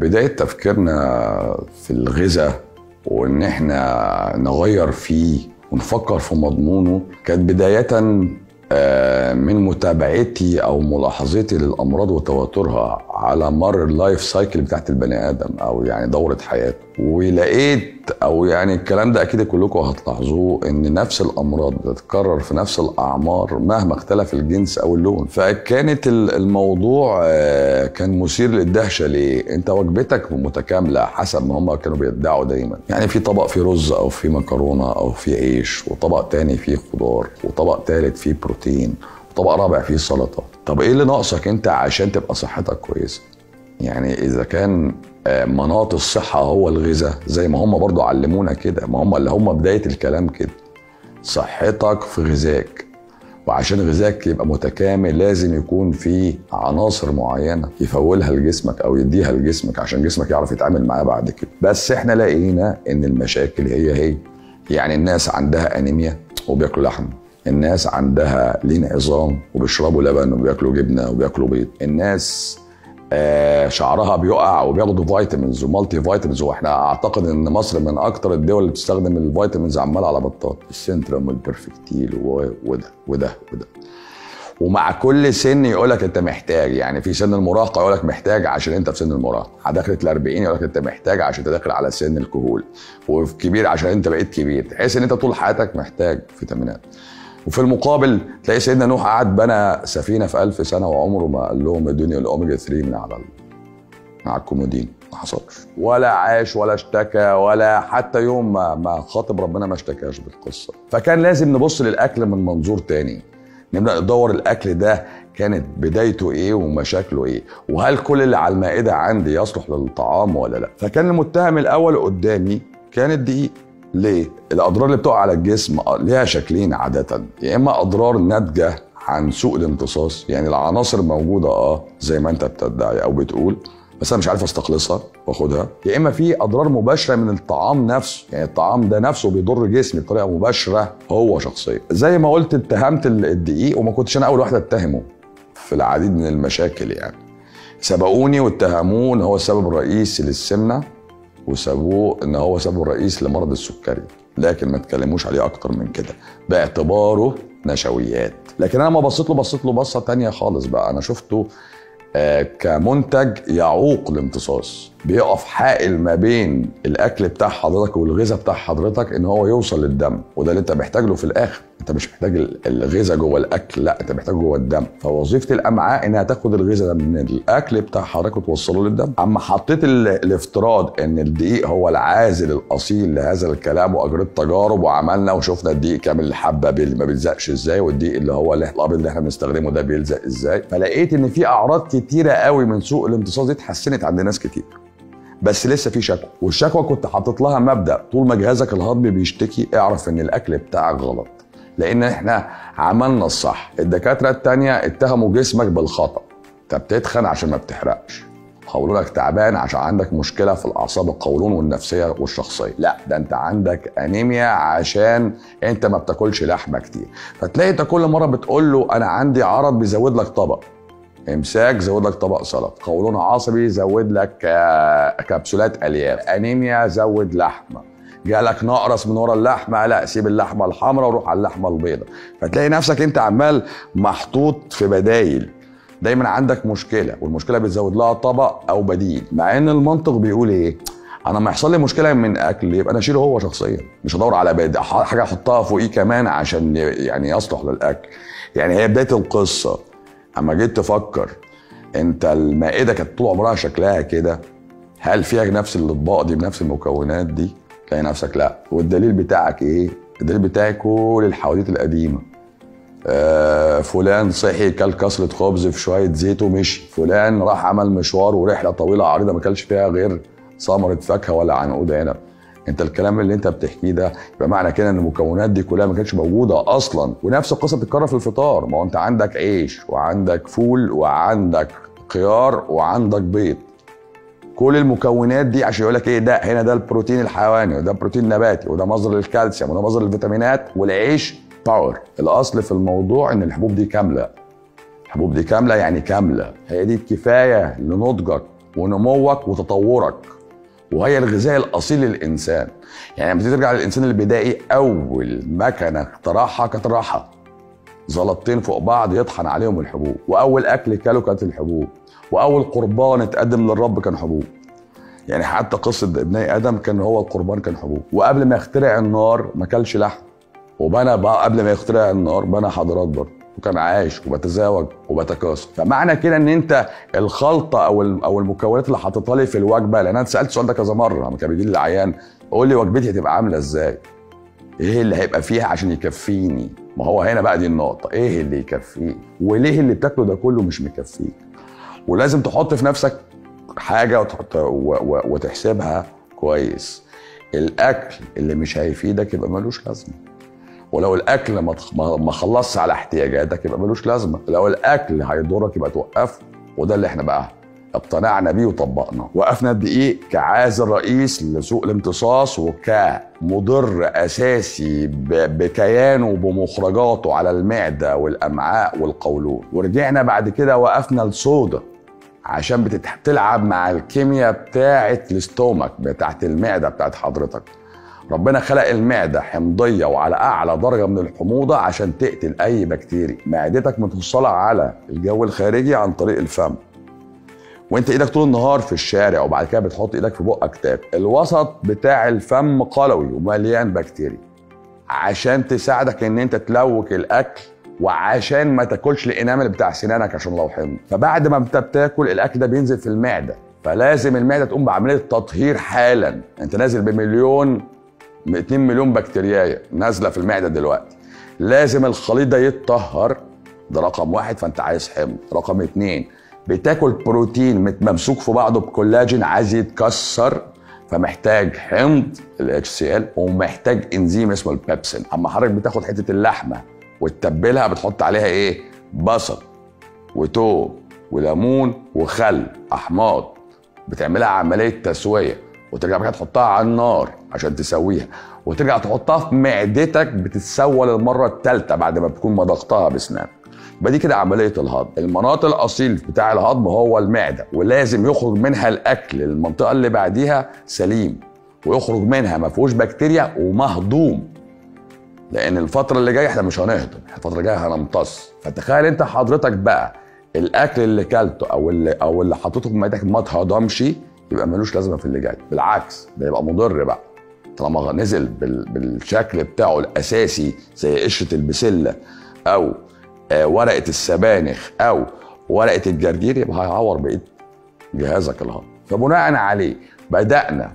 بداية تفكيرنا في الغذاء وإن إحنا نغير فيه ونفكر في مضمونه كانت بداية آه، من متابعتي او ملاحظتي للامراض وتواترها على مر اللايف سايكل بتاعت البني ادم او يعني دوره حياته ولقيت او يعني الكلام ده اكيد كلكم هتلاحظوه ان نفس الامراض بتتكرر في نفس الاعمار مهما اختلف الجنس او اللون فكانت الموضوع آه، كان مثير للدهشه ليه انت وجبتك متكامله حسب ما هم كانوا بيدعوا دايما يعني في طبق فيه رز او فيه مكرونه او فيه عيش وطبق تاني فيه خضار وطبق تالت فيه بروتين وطبق رابع فيه سلطه طب ايه اللي ناقصك انت عشان تبقى صحتك كويسه يعني اذا كان آه، مناط الصحه هو الغذاء زي ما هم برضو علمونا كده ما هم اللي هم بدايه الكلام كده صحتك في غذائك وعشان غذائك يبقى متكامل لازم يكون في عناصر معينه يفولها لجسمك او يديها لجسمك عشان جسمك يعرف يتعامل معاها بعد كده بس احنا لقينا ان المشاكل هي هي يعني الناس عندها انيميا وبياكلوا لحم الناس عندها لين عظام وبيشربوا لبن وبياكلوا جبنه وبياكلوا بيض الناس آه، شعرها بيقع وبياخدوا فيتامينز ومالتي فيتامينز واحنا اعتقد ان مصر من اكتر الدول اللي بتستخدم الفيتامينز عمال على بطال السنترم والبرفكتيل وده وده وده ومع كل سن يقول لك انت محتاج يعني في سن المراهقه يقول لك محتاج عشان انت في سن المراهقه دخلت ال 40 يقول لك انت محتاج عشان انت داخل على سن الكهول وفي كبير عشان انت بقيت كبير تحس ان انت طول حياتك محتاج فيتامينات وفي المقابل تلاقي سيدنا نوح قعد بنى سفينه في ألف سنه وعمره ما قال لهم ادوني الاوميجا 3 من على مع الكومودين ما حصلش ولا عاش ولا اشتكى ولا حتى يوم ما ما خاطب ربنا ما اشتكاش بالقصه فكان لازم نبص للاكل من منظور تاني نبدا ندور الاكل ده كانت بدايته ايه ومشاكله ايه وهل كل اللي على المائده عندي يصلح للطعام ولا لا فكان المتهم الاول قدامي كان الدقيق ليه؟ الاضرار اللي بتقع على الجسم ليها شكلين عاده يا اما اضرار ناتجه عن سوء الامتصاص يعني العناصر موجوده اه زي ما انت بتدعي او بتقول بس انا مش عارف استخلصها واخدها يا اما في اضرار مباشره من الطعام نفسه يعني الطعام ده نفسه بيضر جسمي بطريقه مباشره هو شخصيا زي ما قلت اتهمت الدقيق وما كنتش انا اول واحد اتهمه في العديد من المشاكل يعني سبقوني واتهموه ان هو السبب الرئيسي للسمنه وسابوه ان هو سبب الرئيس لمرض السكري لكن ما اتكلموش عليه اكتر من كده باعتباره نشويات لكن انا ما بصيت له بصيت له بصه تانية خالص بقى انا شفته آه، كمنتج يعوق الامتصاص بيقف حائل ما بين الاكل بتاع حضرتك والغذاء بتاع حضرتك ان هو يوصل للدم وده اللي انت محتاج له في الاخر انت مش محتاج الغذاء جوه الاكل لا انت محتاج جوه الدم فوظيفه الامعاء انها تاخد الغذاء ده من الاكل بتاع حضرتك وتوصله للدم اما حطيت الافتراض ان الدقيق هو العازل الاصيل لهذا الكلام واجريت تجارب وعملنا وشفنا الدقيق كامل الحبه اللي ما بيلزقش ازاي والدقيق اللي هو الابيض اللي احنا بنستخدمه ده بيلزق ازاي فلقيت ان في اعراض كتيره قوي من سوء الامتصاص دي اتحسنت عند ناس كتير بس لسه في شكوى والشكوى كنت حاطط لها مبدا طول ما جهازك الهضمي بيشتكي اعرف ان الاكل بتاعك غلط لان احنا عملنا الصح الدكاتره التانية اتهموا جسمك بالخطا انت بتتخن عشان ما بتحرقش قولونك تعبان عشان عندك مشكله في الاعصاب القولون والنفسيه والشخصيه لا ده انت عندك انيميا عشان انت ما بتاكلش لحمه كتير فتلاقي انت كل مره بتقول له انا عندي عرض بيزود لك طبق امساك زود لك طبق سلطه قولون عصبي زود لك كبسولات الياف انيميا زود لحمه جالك نقرس من ورا اللحمه لا سيب اللحمه الحمراء وروح على اللحمه البيضاء فتلاقي نفسك انت عمال محطوط في بدايل دايما عندك مشكله والمشكله بتزود لها طبق او بديل مع ان المنطق بيقول ايه انا ما يحصل لي مشكله من اكل يبقى انا اشيله هو شخصيا مش هدور على بديل حاجه احطها فوقيه كمان عشان يعني يصلح للاكل يعني هي بدايه القصه اما جيت تفكر انت المائده كانت طول عمرها شكلها كده هل فيها نفس الاطباق دي بنفس المكونات دي تلاقي نفسك لا والدليل بتاعك ايه الدليل بتاعي كل الحواديت القديمه آه فلان صحي كل كسرة خبز في شوية زيت ومشي فلان راح عمل مشوار ورحلة طويلة عريضة ما كلش فيها غير ثمرة فاكهة ولا عنقود عنب انت الكلام اللي انت بتحكيه ده يبقى معنى كده ان المكونات دي كلها ما كانتش موجوده اصلا ونفس القصه بتتكرر في الفطار ما هو انت عندك عيش وعندك فول وعندك خيار وعندك بيض كل المكونات دي عشان يقول لك ايه ده هنا ده البروتين الحيواني وده بروتين نباتي وده مصدر الكالسيوم وده مصدر الفيتامينات والعيش باور الاصل في الموضوع ان الحبوب دي كامله الحبوب دي كامله يعني كامله هي دي الكفايه لنضجك ونموك وتطورك وهي الغذاء الاصيل للانسان يعني لما ترجع للانسان البدائي اول مكنه اخترعها كانت الراحه زلطتين فوق بعض يطحن عليهم الحبوب واول اكل كانوا كانت الحبوب واول قربان اتقدم للرب كان حبوب يعني حتى قصه ابني ادم كان هو القربان كان حبوب وقبل ما يخترع النار ما كلش لحم وبنى بقى قبل ما يخترع النار بنى حضارات برضه وكان عايش وبتزاوج وبتكاثر فمعنى كده ان انت الخلطه او او المكونات اللي حاططها لي في الوجبه لان انا سالت السؤال ده كذا مره لما كان بيجي لي العيان قول لي وجبتي هتبقى عامله ازاي ايه اللي هيبقى فيها عشان يكفيني ما هو هنا بقى دي النقطه ايه اللي يكفيك وليه اللي بتاكله ده كله مش مكفيك ولازم تحط في نفسك حاجه وتحط وتحسبها كويس الاكل اللي مش هيفيدك يبقى ملوش لازمه ولو الاكل ما ما خلصش على احتياجاتك يبقى ملوش لازمه لو الاكل هيضرك يبقى توقفه وده اللي احنا بقى اقتنعنا بيه وطبقناه وقفنا قد ايه كعازل رئيس لسوق الامتصاص وكمضر اساسي بكيانه وبمخرجاته على المعده والامعاء والقولون ورجعنا بعد كده وقفنا الصودا عشان بتلعب مع الكيمياء بتاعه الاستومك بتاعه المعده بتاعه حضرتك ربنا خلق المعدة حمضية وعلى أعلى درجة من الحموضة عشان تقتل أي بكتيريا معدتك متوصلة على الجو الخارجي عن طريق الفم وانت ايدك طول النهار في الشارع وبعد كده بتحط ايدك في بقك تاكل الوسط بتاع الفم قلوي ومليان بكتيريا عشان تساعدك ان انت تلوك الاكل وعشان ما تاكلش الانامل بتاع سنانك عشان لو حمض فبعد ما انت بتاكل الاكل ده بينزل في المعده فلازم المعده تقوم بعمليه تطهير حالا انت نازل بمليون 2 مليون بكتيريايه نازله في المعده دلوقتي لازم الخليط ده يتطهر ده رقم واحد فانت عايز حمض رقم اتنين بتاكل بروتين ممسوك في بعضه بكولاجين عايز يتكسر فمحتاج حمض الاتش سي ال ومحتاج انزيم اسمه البيبسين اما حضرتك بتاخد حته اللحمه وتتبلها بتحط عليها ايه بصل وتوم وليمون وخل احماض بتعملها عمليه تسويه وترجع بقى تحطها على النار عشان تسويها وترجع تحطها في معدتك بتتسوى للمره الثالثه بعد ما بتكون مضغتها باسنانك يبقى دي كده عمليه الهضم المناط الاصيل بتاع الهضم هو المعده ولازم يخرج منها الاكل المنطقه اللي بعديها سليم ويخرج منها ما فيهوش بكتيريا ومهضوم لان الفتره اللي جايه احنا مش هنهضم الفتره الجايه هنمتص فتخيل انت حضرتك بقى الاكل اللي كلته او اللي او اللي حطيته في معدتك ما اتهضمش يبقى ملوش لازمه في اللي جاي بالعكس ده يبقى مضر بقى طالما نزل بالشكل بتاعه الاساسي زي قشره البسله او آه، ورقه السبانخ او ورقه الجرجير يبقى هيعور بقيه جهازك الهضمي فبناء عليه بدانا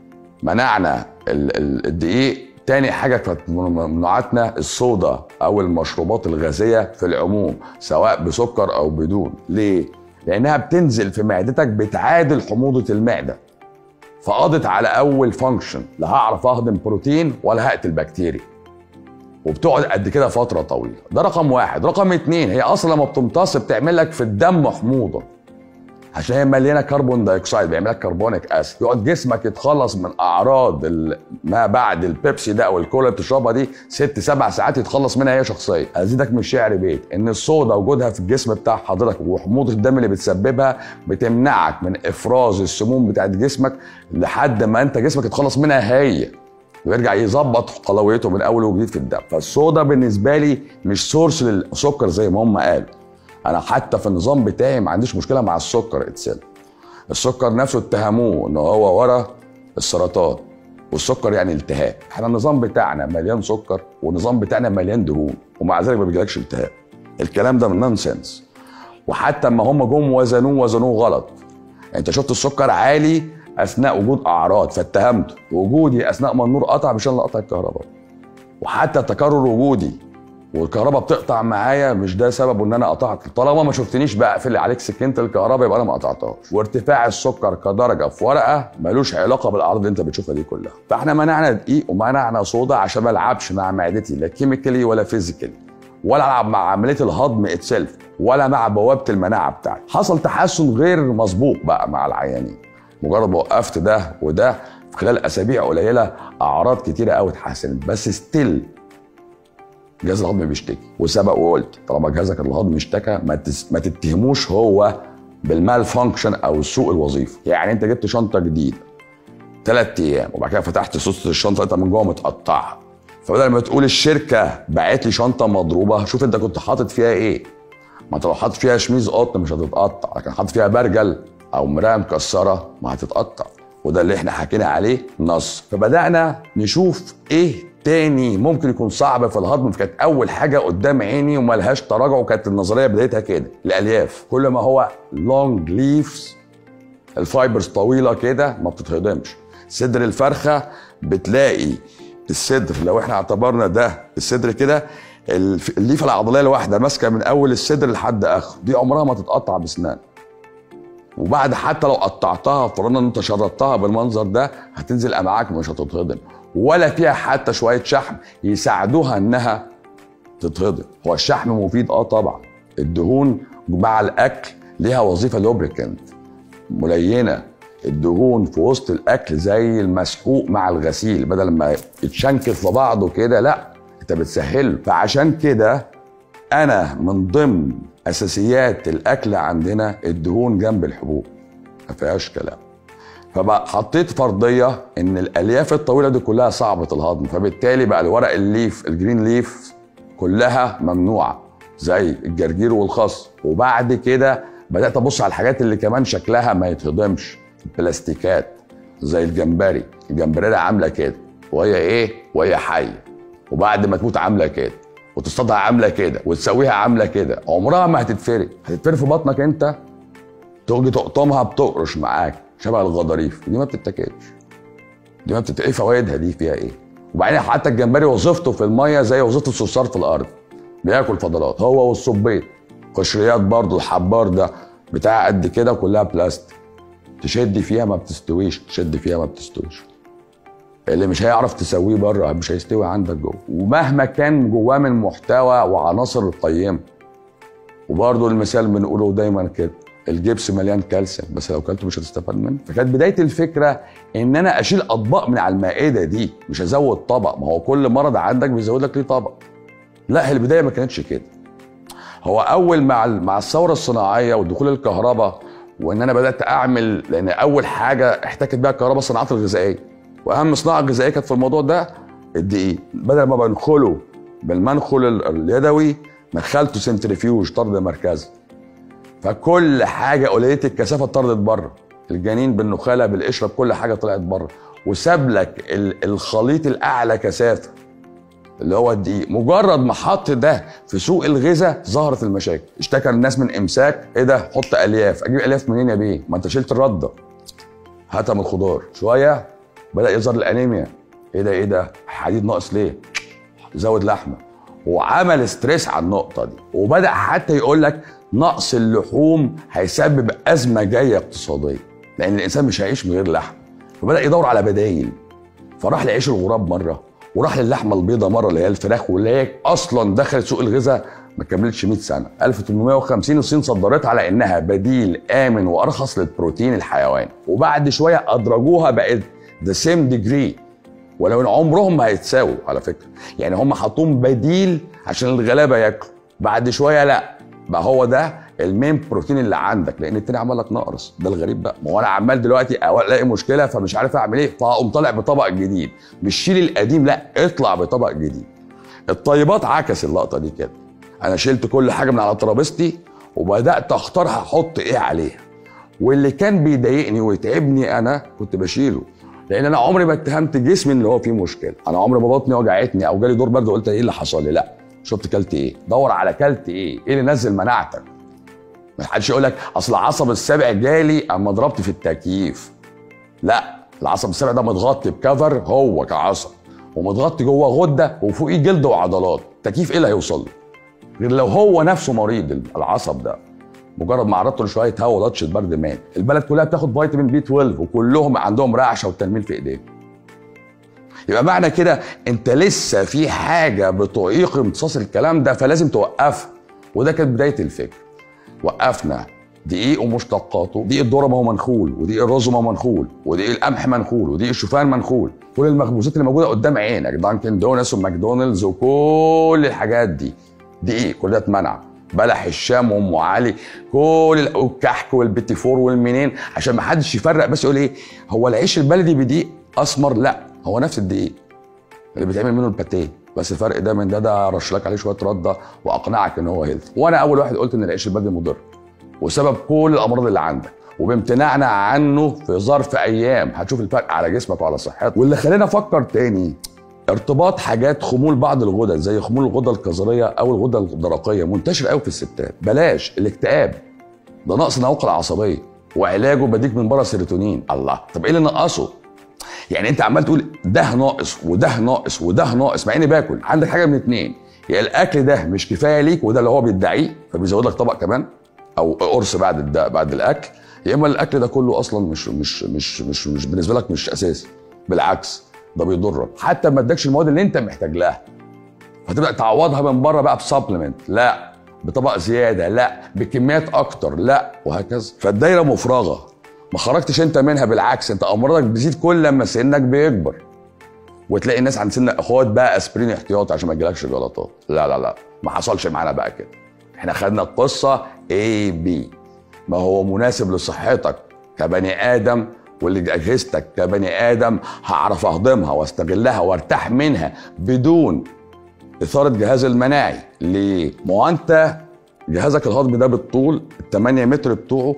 منعنا الدقيق تاني حاجة كانت ممنوعاتنا الصودا أو المشروبات الغازية في العموم سواء بسكر أو بدون ليه؟ لأنها بتنزل في معدتك بتعادل حموضة المعدة فقضت على أول فانكشن لا هعرف أهضم بروتين ولا هقتل بكتيريا وبتقعد قد كده فتره طويله ده رقم واحد رقم اتنين هي اصلا لما بتمتص بتعمل لك في الدم حموضه عشان هي مليانه كربون دايوكسيد بيعمل لك كربونيك اسيد يقعد جسمك يتخلص من اعراض ما بعد البيبسي ده او الكولا اللي بتشربها دي ست سبع ساعات يتخلص منها هي شخصيا ازيدك من الشعر بيت ان الصودا وجودها في الجسم بتاع حضرتك وحموضه الدم اللي بتسببها بتمنعك من افراز السموم بتاعت جسمك لحد ما انت جسمك يتخلص منها هي ويرجع يظبط قلويته من اول وجديد في الدم فالصودا بالنسبه لي مش سورس للسكر زي ما هم قالوا انا حتى في النظام بتاعي ما عنديش مشكله مع السكر اتسل السكر نفسه اتهموه ان هو ورا السرطان والسكر يعني التهاب احنا النظام بتاعنا مليان سكر والنظام بتاعنا مليان دهون ومع ذلك ما بيجيلكش التهاب الكلام ده من نونسنس وحتى اما هم جم وزنوه وزنوه غلط انت شفت السكر عالي اثناء وجود اعراض فاتهمته وجودي اثناء ما النور قطع مش انا اللي قطع الكهرباء وحتى تكرر وجودي والكهرباء بتقطع معايا مش ده سببه ان انا قطعت طالما ما شفتنيش بقفل عليك سكينه الكهرباء يبقى انا ما قطعتهاش وارتفاع السكر كدرجه في ورقه ملوش علاقه بالاعراض اللي انت بتشوفها دي كلها فاحنا منعنا دقيق ومنعنا صودا عشان ما العبش مع معدتي لا كيميكالي ولا فيزيكالي ولا العب مع عمليه الهضم اتسلف ولا مع بوابه المناعه بتاعتي حصل تحسن غير مسبوق بقى مع العيانين مجرد ما وقفت ده وده في خلال اسابيع قليله اعراض كتيره قوي اتحسنت بس ستيل جهاز الهضم بيشتكي وسبق وقلت طالما جهازك الهضمي اشتكى ما, تس... ما تتهموش هو بالمال فانكشن او السوق الوظيفي يعني انت جبت شنطه جديده ثلاث ايام وبعد كده فتحت سوسه الشنطه انت من جوه متقطعه فبدل ما تقول الشركه باعت لي شنطه مضروبه شوف انت كنت حاطط فيها ايه ما انت لو حاطط فيها شميز قطن مش هتتقطع لكن حاطط فيها برجل او مرايه مكسره ما هتتقطع وده اللي احنا حكينا عليه نص فبدانا نشوف ايه تاني ممكن يكون صعب في الهضم فكانت اول حاجه قدام عيني وملهاش تراجع وكانت النظريه بدايتها كده الالياف كل ما هو لونج ليفز الفايبرز طويله كده ما بتتهضمش صدر الفرخه بتلاقي الصدر لو احنا اعتبرنا ده الصدر كده الليفه العضليه الواحده ماسكه من اول الصدر لحد اخره دي عمرها ما تتقطع باسنان وبعد حتى لو قطعتها فرضنا ان انت شردتها بالمنظر ده هتنزل امعاك مش هتتهضم ولا فيها حتى شويه شحم يساعدوها انها تتهضم هو الشحم مفيد اه طبعا الدهون مع الاكل ليها وظيفه لوبريكنت ملينه الدهون في وسط الاكل زي المسحوق مع الغسيل بدل ما يتشنكل في بعضه كده لا انت بتسهله فعشان كده انا من ضمن اساسيات الاكل عندنا الدهون جنب الحبوب ما فيهاش كلام فبقى حطيت فرضيه ان الالياف الطويله دي كلها صعبه الهضم فبالتالي بقى الورق الليف الجرين ليف كلها ممنوعه زي الجرجير والخس وبعد كده بدات ابص على الحاجات اللي كمان شكلها ما يتهضمش البلاستيكات زي الجمبري الجمبريه عامله كده وهي ايه وهي حيه وبعد ما تموت عامله كده وتصطادها عامله كده وتسويها عامله كده عمرها ما هتتفرق هتتفرق في بطنك انت تيجي تقطمها بتقرش معاك شبه الغضاريف دي ما بتتاكلش دي ما بتت ايه فوائدها دي فيها ايه وبعدين حتى الجمبري وظيفته في الميه زي وظيفه الصرصار في الارض بياكل فضلات هو والصبيط قشريات برضه الحبار ده بتاع قد كده كلها بلاستيك تشد فيها ما بتستويش تشد فيها ما بتستويش اللي مش هيعرف تسويه بره مش هيستوي عندك جوه ومهما كان جواه من محتوى وعناصر قيمه وبرضه المثال بنقوله دايما كده الجبس مليان كالسيوم بس لو كلته مش هتستفاد منه فكانت بدايه الفكره ان انا اشيل اطباق من على المائده دي مش ازود طبق ما هو كل مرض عندك بيزود لك ليه طبق لا هي البدايه ما كانتش كده هو اول مع مع الثوره الصناعيه ودخول الكهرباء وان انا بدات اعمل لان اول حاجه احتكت بيها الكهرباء الصناعات الغذائيه واهم صناعه غذائيه كانت في الموضوع ده الدقيق بدل ما بنخله بالمنخل اليدوي نخلته سنتريفيوج طرد مركزي فكل حاجه قليله الكثافه طردت بره الجنين بالنخاله بالقشره بكل حاجه طلعت بره وساب لك الخليط الاعلى كثافه اللي هو الدقيق مجرد ما حط ده في سوق الغذاء ظهرت المشاكل اشتكى الناس من امساك ايه ده حط الياف اجيب الياف منين يا بيه ما انت شلت الرده هاتها من الخضار شويه بدا يظهر الانيميا ايه ده ايه ده حديد ناقص ليه زود لحمه وعمل ستريس على النقطه دي وبدا حتى يقول لك نقص اللحوم هيسبب ازمه جايه اقتصاديه لان الانسان مش هيعيش من غير لحم فبدا يدور على بدايل فراح لعيش الغراب مره وراح للحمه البيضاء مره اللي هي الفراخ واللي هي اصلا دخلت سوق الغذاء ما كملتش 100 سنه 1850 الصين صدرتها على انها بديل امن وارخص للبروتين الحيواني وبعد شويه ادرجوها بقت ذا سيم ديجري ولو ان عمرهم ما هيتساووا على فكره يعني هم حطوهم بديل عشان الغلابه ياكلوا بعد شويه لا بقى هو ده المين بروتين اللي عندك لان التاني عمل لك نقرس ده الغريب بقى ما هو انا عمال دلوقتي الاقي مشكله فمش عارف اعمل ايه فاقوم طالع بطبق جديد مش شيل القديم لا اطلع بطبق جديد الطيبات عكس اللقطه دي كده انا شلت كل حاجه من على ترابيزتي وبدات اختار هحط ايه عليها واللي كان بيضايقني ويتعبني انا كنت بشيله لان انا عمري ما اتهمت جسمي ان هو فيه مشكله انا عمري ما بطني وجعتني او جالي دور برد وقلت ايه اللي حصل لي لا شفت كلت ايه دور على كلت ايه ايه اللي نزل مناعتك ما حدش يقول لك اصل العصب السابع جالي اما ضربت في التكييف لا العصب السابع ده متغطي بكفر هو كعصب ومتغطي جوه غده وفوقيه جلد وعضلات التكييف ايه اللي هيوصل له غير لو هو نفسه مريض العصب ده مجرد ما عرضت له شويه هواء ولطشه برد مات البلد كلها بتاخد فيتامين بي 12 وكلهم عندهم رعشه وتنميل في ايديهم يبقى معنى كده انت لسه في حاجه بتعيق امتصاص الكلام ده فلازم توقفها وده كانت بدايه الفكره وقفنا دقيق ومشتقاته دقيق الذره ما هو منخول ودقيق الرز ما هو منخول ودقيق القمح منخول ودقيق الشوفان منخول كل المخبوزات اللي موجوده قدام عينك دانكن دونتس وماكدونالدز وكل الحاجات دي دقيق كل ده اتمنع بلح الشام وام علي كل الكحك والبيتي فور والمنين عشان ما حدش يفرق بس يقول ايه هو العيش البلدي بدقيق اسمر لا هو نفس الدقيق اللي بيتعمل منه الباتيه بس الفرق ده من ده ده رش لك عليه شويه رده واقنعك ان هو هيلث وانا اول واحد قلت ان العيش البلدي مضر وسبب كل الامراض اللي عندك وبامتناعنا عنه في ظرف ايام هتشوف الفرق على جسمك وعلى صحتك واللي خلينا افكر تاني ارتباط حاجات خمول بعض الغدد زي خمول الغده الكظريه او الغده الدرقيه منتشر قوي في الستات بلاش الاكتئاب ده نقص النواقل العصبيه وعلاجه بديك من بره سيروتونين الله طب ايه اللي نقصه يعني انت عمال تقول ده ناقص وده ناقص وده ناقص مع اني باكل عندك حاجه من اتنين يا الاكل ده مش كفايه ليك وده اللي هو بيدعيه فبيزود لك طبق كمان او قرص بعد بعد الاكل يا اما الاكل ده كله اصلا مش مش مش مش, مش بالنسبه لك مش اساسي بالعكس ده بيضرك حتى ما ادكش المواد اللي انت محتاج لها فتبدا تعوضها من بره بقى بسبلمنت لا بطبق زياده لا بكميات اكتر لا وهكذا فالدايره مفرغه ما خرجتش انت منها بالعكس انت امراضك بتزيد كل لما سنك بيكبر وتلاقي الناس عند سنك خد بقى اسبرين احتياطي عشان ما يجيلكش جلطات لا لا لا ما حصلش معانا بقى كده احنا خدنا القصه اي بي ما هو مناسب لصحتك كبني ادم واللي اجهزتك كبني ادم هعرف اهضمها واستغلها وارتاح منها بدون اثاره جهاز المناعي ليه؟ ما هو انت جهازك الهضمي ده بالطول ال 8 متر بتوعه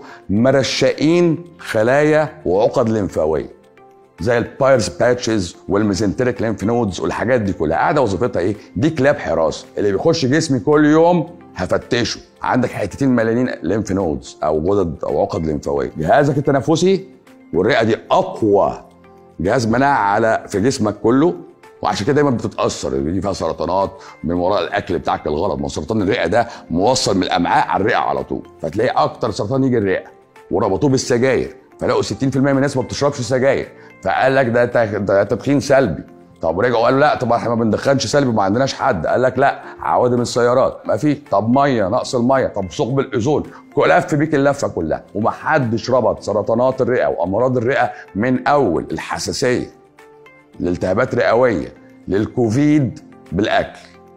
مرشقين خلايا وعقد لمفاويه زي البايرز باتشز والميزنتريك لينف نودز والحاجات دي كلها قاعده وظيفتها ايه؟ دي كلاب حراسه اللي بيخش جسمي كل يوم هفتشه عندك حتتين مليانين لينف نودز او غدد او عقد لمفاويه جهازك التنفسي والرئه دي اقوى جهاز مناعه على في جسمك كله وعشان كده دايما بتتاثر بيجي فيها سرطانات من وراء الاكل بتاعك الغلط ما سرطان الرئه ده موصل من الامعاء على الرئه على طول فتلاقي اكتر سرطان يجي الرئه وربطوه بالسجاير فلقوا 60% من الناس ما بتشربش سجاير فقال لك ده ده تدخين سلبي طب رجعوا قالوا لا طب احنا ما بندخنش سلبي ما عندناش حد قال لك لا عوادم السيارات ما في طب ميه نقص الميه طب ثقب الاوزون لف بيك اللفه كلها ومحدش ربط سرطانات الرئه وامراض الرئه من اول الحساسيه لالتهابات رئويه للكوفيد بالاكل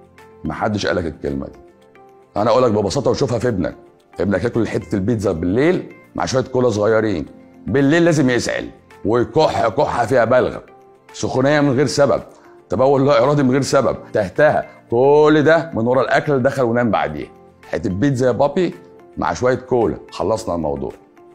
محدش قال لك الكلمه دي انا اقول لك ببساطه وشوفها في ابنك ابنك ياكل حته البيتزا بالليل مع شويه كولا صغيرين بالليل لازم يسعل ويكح كحه فيها بلغه سخونيه من غير سبب تبول لا ارادي من غير سبب تهتها كل ده من ورا الاكل اللي دخل ونام بعديه حته بيتزا يا بابي مع شويه كولا خلصنا الموضوع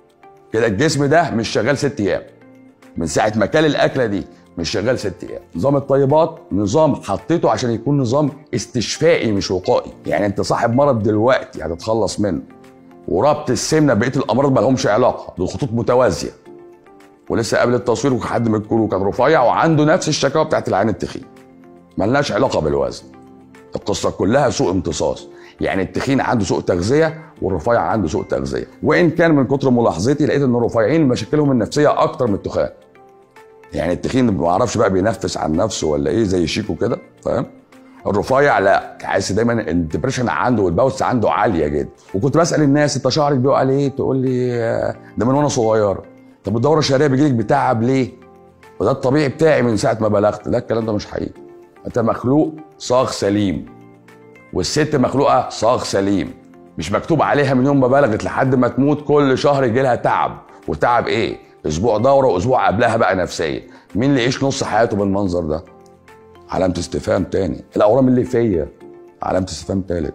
كده الجسم ده مش شغال ست ايام من ساعه ما كل الاكله دي مش شغال ست ايام نظام الطيبات نظام حطيته عشان يكون نظام استشفائي مش وقائي يعني انت صاحب مرض دلوقتي هتتخلص منه وربط السمنه بقيه الامراض ما لهمش علاقه دول خطوط متوازيه ولسه قبل التصوير وحد من الكرو كان رفيع وعنده نفس الشكاوى بتاعت العين التخين ملناش علاقه بالوزن القصه كلها سوء امتصاص يعني التخين عنده سوء تغذيه والرفيع عنده سوء تغذيه وان كان من كتر ملاحظتي لقيت ان الرفيعين مشاكلهم النفسيه اكتر من التخان يعني التخين ما اعرفش بقى بينفس عن نفسه ولا ايه زي شيكو كده فاهم الرفيع لا تحس دايما الدبريشن عنده والباوس عنده عاليه جدا وكنت بسال الناس انت شعرك بيقع ليه تقول لي ده من وانا صغيره طب الدوره الشهريه بيجيلك بتعب ليه وده الطبيعي بتاعي من ساعه ما بلغت لا الكلام ده مش حقيقي انت مخلوق صاغ سليم والست مخلوقه صاغ سليم مش مكتوب عليها من يوم ما بلغت لحد ما تموت كل شهر يجي لها تعب وتعب ايه اسبوع دوره واسبوع قبلها بقى نفسيه مين اللي يعيش نص حياته بالمنظر ده علامه استفهام تاني الاورام اللي فيا علامه استفهام تالت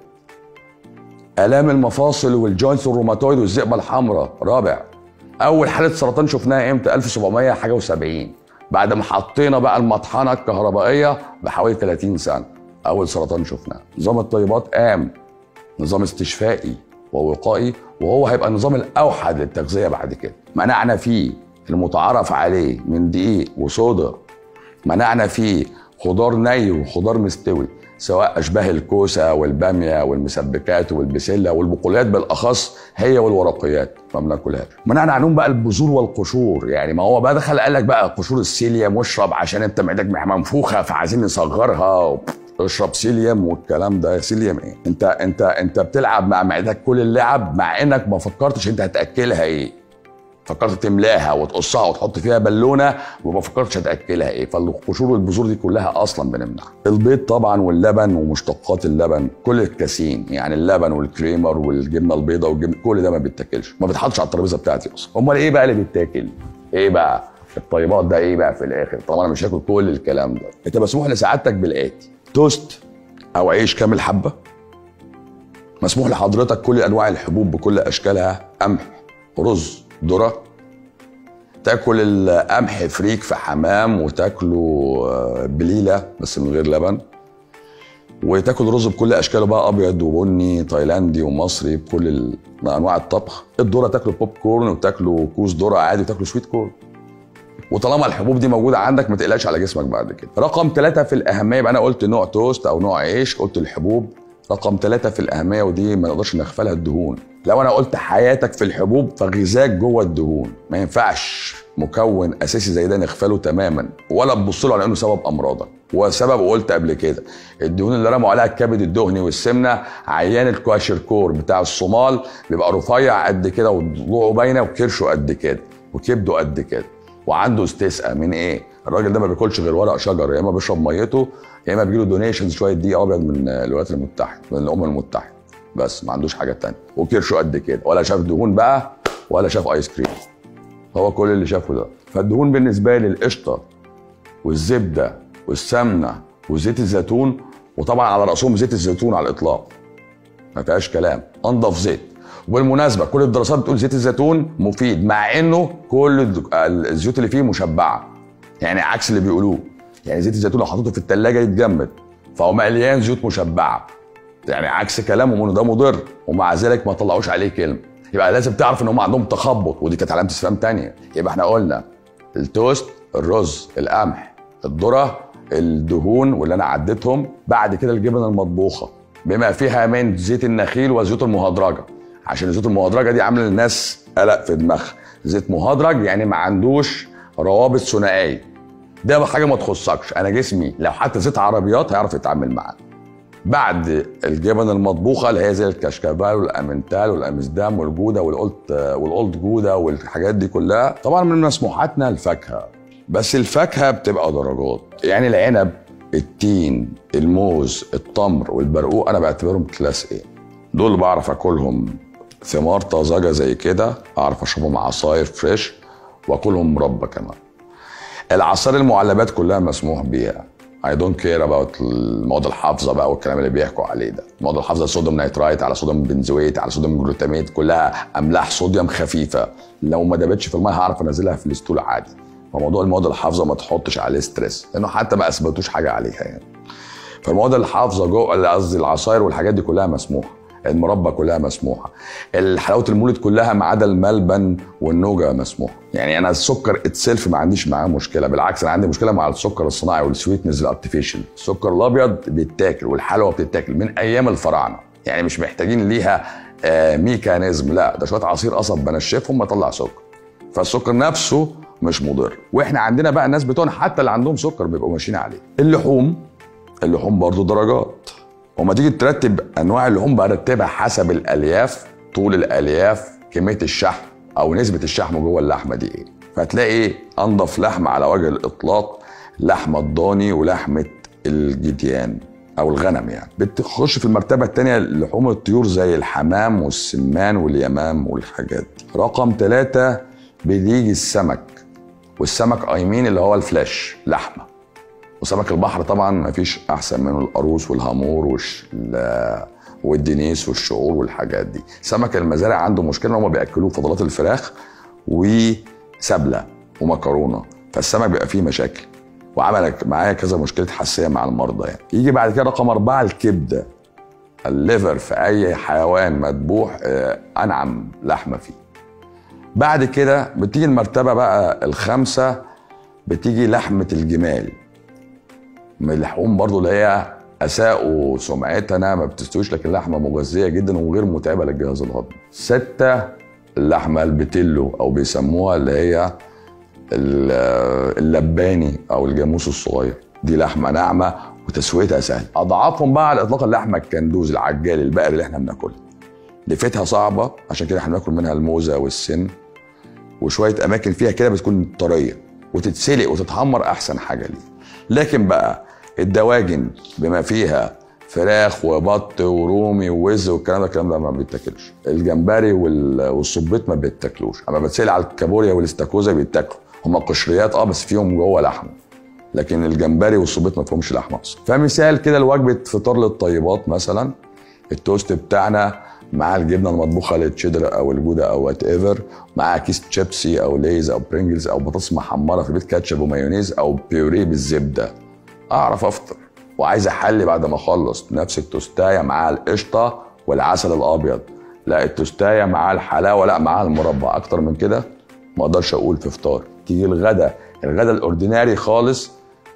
الام المفاصل والجوينتس والروماتويد والذئبه الحمراء رابع اول حاله سرطان شفناها امتى 1700 حاجه و70 بعد ما حطينا بقى المطحنه الكهربائيه بحوالي 30 سنه اول سرطان شفناه نظام الطيبات قام نظام استشفائي ووقائي وهو هيبقى النظام الاوحد للتغذيه بعد كده منعنا فيه المتعارف عليه من دقيق وصودا منعنا فيه خضار ني وخضار مستوي سواء اشباه الكوسه والباميه والمسبكات والبسله والبقوليات بالاخص هي والورقيات ما بناكلهاش منعنا عنهم بقى البذور والقشور يعني ما هو بقى دخل قال لك بقى قشور السيليوم واشرب عشان انت معدتك منفوخه فعايزين نصغرها اشرب سيليوم والكلام ده سيليوم ايه انت انت انت بتلعب مع معدتك كل اللعب مع انك ما فكرتش انت هتاكلها ايه فكرت تملاها وتقصها وتحط فيها بالونه وما فكرتش هتاكلها ايه فالقشور والبذور دي كلها اصلا بنمنعها البيض طبعا واللبن ومشتقات اللبن كل الكاسين يعني اللبن والكريمر والجبنه البيضاء والجبنه كل ده ما بيتاكلش ما بيتحطش على الترابيزه بتاعتي اصلا امال ايه بقى اللي بيتاكل ايه بقى الطيبات ده ايه بقى في الاخر طبعا انا مش هاكل كل الكلام ده انت مسموح لسعادتك بالاتي توست او عيش كامل حبه مسموح لحضرتك كل انواع الحبوب بكل اشكالها قمح رز ذره تاكل القمح فريك في حمام وتاكله آه، بليله بس من غير لبن وتاكل رز بكل اشكاله بقى ابيض وبني تايلاندي ومصري بكل انواع الطبخ الذره تاكله بوب كورن وتاكله كوز ذره عادي وتاكله سويت كورن وطالما الحبوب دي موجوده عندك ما تقلقش على جسمك بعد كده رقم ثلاثة في الاهميه يبقى انا قلت نوع توست او نوع عيش قلت الحبوب رقم ثلاثة في الأهمية ودي ما نقدرش نغفلها الدهون لو أنا قلت حياتك في الحبوب فغذاك جوه الدهون ما ينفعش مكون أساسي زي ده نغفله تماما ولا تبص له على إنه سبب أمراضك وسبب قلت قبل كده الدهون اللي رموا عليها الكبد الدهني والسمنة عيان الكواشيركور بتاع الصومال بيبقى رفيع قد كده وضلوعه باينة وكرشه قد كده وكبده قد كده وعنده استسقاء من ايه؟ الراجل ده ما بياكلش غير ورق شجر يا اما بيشرب ميته يا اما بيجيله دونيشنز شويه دقيق ابيض من الولايات المتحده من الامم المتحده بس ما عندوش حاجه تانية وكرشه قد كده ولا شاف دهون بقى ولا شاف ايس كريم هو كل اللي شافه ده فالدهون بالنسبه لي القشطه والزبده والسمنه وزيت الزيتون وطبعا على راسهم زيت الزيتون على الاطلاق ما فيهاش كلام انضف زيت وبالمناسبه كل الدراسات بتقول زيت الزيتون مفيد مع انه كل الزيوت اللي فيه مشبعه يعني عكس اللي بيقولوه يعني زيت الزيتون لو حطيته في الثلاجه يتجمد فهو مليان زيوت مشبعه يعني عكس كلامهم انه ده مضر ومع ذلك ما طلعوش عليه كلمه يبقى لازم تعرف ان هم عندهم تخبط ودي كانت علامه استفهام ثانيه يبقى احنا قلنا التوست الرز القمح الذره الدهون واللي انا عديتهم بعد كده الجبن المطبوخه بما فيها من زيت النخيل والزيوت المهدرجه عشان الزيوت المهدرجه دي عامله للناس قلق في دماغها زيت مهدرج يعني ما عندوش روابط ثنائيه ده حاجه ما تخصكش انا جسمي لو حتى زيت عربيات هيعرف يتعامل معاه بعد الجبن المطبوخه اللي هي زي الكشكبال والامنتال والامسدام والجوده والقلت والقلت جوده والحاجات دي كلها طبعا من مسموحاتنا الفاكهه بس الفاكهه بتبقى درجات يعني العنب التين الموز التمر والبرقوق انا بعتبرهم كلاس ايه دول بعرف اكلهم ثمار طازجه زي كده اعرف اشربهم عصاير فريش واكلهم مربى كمان العصائر المعلبات كلها مسموح بيها اي دونت كير اباوت المواد الحافظه بقى والكلام اللي بيحكوا عليه ده المواد الحافظه صوديوم نيترايت على صوديوم بنزويت على صوديوم جلوتاميت كلها املاح صوديوم خفيفه لو ما دابتش في الميه هعرف انزلها في الستول عادي فموضوع المواد الحافظه ما تحطش عليه ستريس لانه حتى ما اثبتوش حاجه عليها يعني فالمواد الحافظه جوه قصدي العصاير والحاجات دي كلها مسموحه المربى كلها مسموحه حلاوه المولد كلها ما عدا الملبن والنوجا مسموحه يعني انا السكر اتسلف ما عنديش معاه مشكله بالعكس انا عندي مشكله مع السكر الصناعي والسويتنز الارتفيشال السكر الابيض بيتاكل والحلوى بتتاكل من ايام الفراعنه يعني مش محتاجين ليها آه ميكانيزم لا ده شويه عصير قصب بنشفهم اطلع سكر فالسكر نفسه مش مضر واحنا عندنا بقى الناس بتوعنا حتى اللي عندهم سكر بيبقوا ماشيين عليه اللحوم اللحوم برضو درجات وما تيجي ترتب انواع اللحوم برتبها حسب الالياف طول الالياف كميه الشحم او نسبه الشحم جوه اللحمه دي ايه فتلاقي انضف لحمه على وجه الاطلاق لحمه الضاني ولحمه الجديان او الغنم يعني بتخش في المرتبه الثانيه لحوم الطيور زي الحمام والسمان واليمام والحاجات دي رقم ثلاثة بيجي السمك والسمك ايمين اللي هو الفلاش لحمه وسمك البحر طبعا ما فيش احسن منه القاروص والهامور والش... والدنيس والشعور والحاجات دي سمك المزارع عنده مشكله ان هم بياكلوه فضلات الفراخ وسبله ومكرونه فالسمك بيبقى فيه مشاكل وعمل معايا كذا مشكله حساسيه مع المرضى يعني يجي بعد كده رقم أربعة الكبده الليفر في اي حيوان مذبوح آه، انعم لحمه فيه بعد كده بتيجي المرتبه بقى الخامسه بتيجي لحمه الجمال من اللحوم برضو اللي هي اساءوا سمعتنا ما بتستويش لكن لحمه مغذيه جدا وغير متعبه للجهاز الهضمي. سته اللحمه البتيلو او بيسموها اللي هي اللباني او الجاموس الصغير دي لحمه ناعمه وتسويتها سهل اضعافهم بقى على الاطلاق اللحمه الكندوز العجال البقري اللي احنا بناكلها لفتها صعبه عشان كده احنا بناكل منها الموزه والسن وشويه اماكن فيها كده بتكون طريه وتتسلق وتتحمر احسن حاجه ليه لكن بقى الدواجن بما فيها فراخ وبط ورومي ووز والكلام ده الكلام ده ما بيتاكلش الجمبري والصبيط ما بيتاكلوش اما بتسال على الكابوريا والاستاكوزا بيتاكلوا هما قشريات اه بس فيهم جوه لحم لكن الجمبري والصبيط ما فيهمش لحمه اصلا فمثال كده لوجبه فطار للطيبات مثلا التوست بتاعنا مع الجبنه المطبوخه للتشيدر او الجوده او وات ايفر مع كيس تشيبسي او ليز او برينجلز او بطاطس محمره في البيت كاتشب ومايونيز او بيوري بالزبده اعرف افطر وعايز احلي بعد ما اخلص نفس التوستايه مع القشطه والعسل الابيض لا التوستايه مع الحلاوه لا مع المربى اكتر من كده ما اقدرش اقول في فطار تيجي الغدا الغدا الاورديناري خالص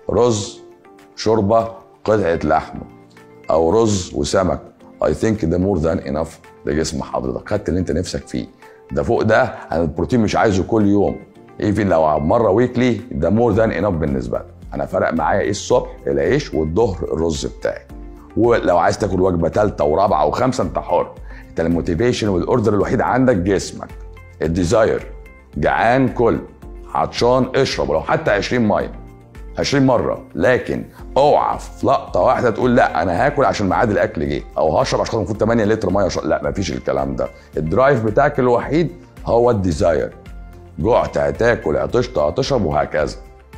رز شوربه قطعه لحمه او رز وسمك اي ثينك ده مور ذان انف لجسم حضرتك خدت اللي انت نفسك فيه ده فوق ده انا البروتين مش عايزه كل يوم ايفن لو مره ويكلي ده مور ذان انف بالنسبه لك انا فرق معايا ايه الصبح العيش والظهر الرز بتاعي ولو عايز تاكل وجبه ثالثه ورابعه وخامسه انت حر انت الموتيفيشن والاوردر الوحيد عندك جسمك الديزاير جعان كل عطشان اشرب ولو حتى 20 ميه 20 مره لكن اوعى في لقطه واحده تقول لا انا هاكل عشان ميعاد الاكل جه او هشرب عشان المفروض 8 لتر ميه شرب. لا مفيش الكلام ده الدرايف بتاعك الوحيد هو الديزاير جوعت هتاكل عطشت هتشرب وهكذا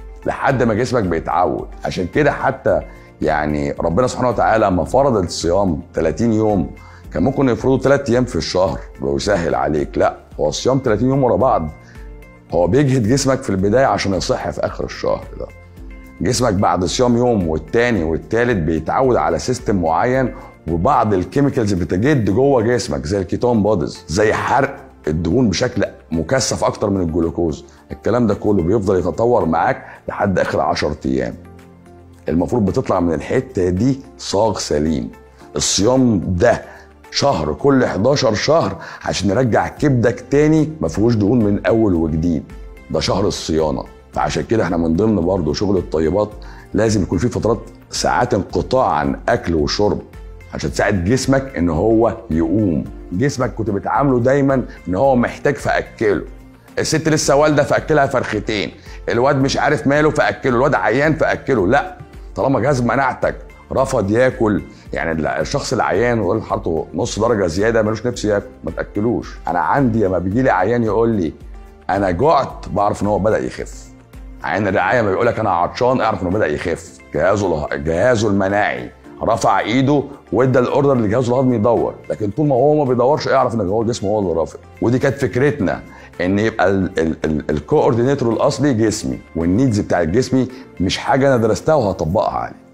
لحد ما جسمك بيتعود عشان كده حتى يعني ربنا سبحانه وتعالى لما فرض الصيام 30 يوم كان ممكن يفرضه 3 ايام في الشهر ويسهل عليك لا هو الصيام 30 يوم ورا بعض هو بيجهد جسمك في البدايه عشان يصح في اخر الشهر ده جسمك بعد صيام يوم والتاني والتالت بيتعود على سيستم معين وبعض الكيميكالز بتجد جوه جسمك زي الكيتون بوديز زي حرق الدهون بشكل مكثف اكتر من الجلوكوز الكلام ده كله بيفضل يتطور معاك لحد اخر 10 ايام المفروض بتطلع من الحته دي صاغ سليم الصيام ده شهر كل 11 شهر عشان نرجع كبدك تاني ما فيهوش دهون من اول وجديد ده شهر الصيانه فعشان كده احنا من ضمن برضه شغل الطيبات لازم يكون في فترات ساعات انقطاع عن اكل وشرب عشان تساعد جسمك ان هو يقوم جسمك كنت بتعامله دايما ان هو محتاج فاكله الست لسه والده فاكلها فرختين الواد مش عارف ماله فاكله الواد عيان فاكله لا طالما جهاز مناعتك رفض ياكل يعني الشخص العيان ويقول حاطه نص درجه زياده ملوش نفس ياكل ما تاكلوش انا عندي لما بيجي لي عيان يقول لي انا جعت بعرف ان هو بدا يخف عين الرعايه ما بيقول لك انا عطشان اعرف انه بدا يخف جهازه جهازه المناعي رفع ايده وادى الاوردر لجهازه الهضمي يدور لكن طول ما هو ما بيدورش اعرف ان هو جسمه هو اللي رافض ودي كانت فكرتنا ان يبقى الكوردينيتور الاصلي جسمي والنيدز بتاع الجسمي مش حاجه انا درستها وهطبقها عليه